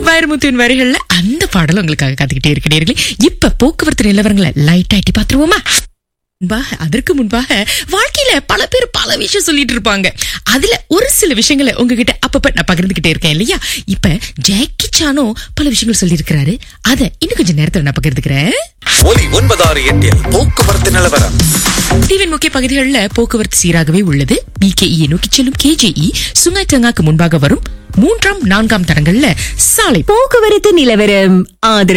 வைரமுத்துவின் வரிகள்ல அந்த பாடல் உங்களுக்காக காத்துக்கிட்டே இருக்கிறீர்களே இப்ப போக்குவரத்து நிலவரங்களை லைட் ஆட்டி பாத்துருவோமா முன்பாக அதற்கு முன்பாக வாழ்க்கையில பல பேர் பல விஷயம் சொல்லிட்டு இருப்பாங்க அதுல ஒரு சில விஷயங்களை உங்ககிட்ட அப்பப்ப நான் பகிர்ந்துகிட்டே இருக்கேன் இல்லையா இப்ப ஜாக்கி சானோ பல விஷயங்கள் சொல்லியிருக்கிறாரு அத இன்னும் கொஞ்சம் நேரத்துல நான் பகிர்ந்துக்கிறேன் ஒலி ஒன்பதாறு எட்டில் போக்குவரத்து நிலவரம் தீவின் முக்கிய பகுதிகளில் போக்குவரத்து சீராகவே உள்ளது பிகேஇ நோக்கி செல்லும் கேஜேஇ சுங்காய் தங்காக்கு முன்பாக வரும் மூன்றாம் நான்காம் தரங்கள்ல சாலை போக்குவரத்து நிலவரம் ஆதரவு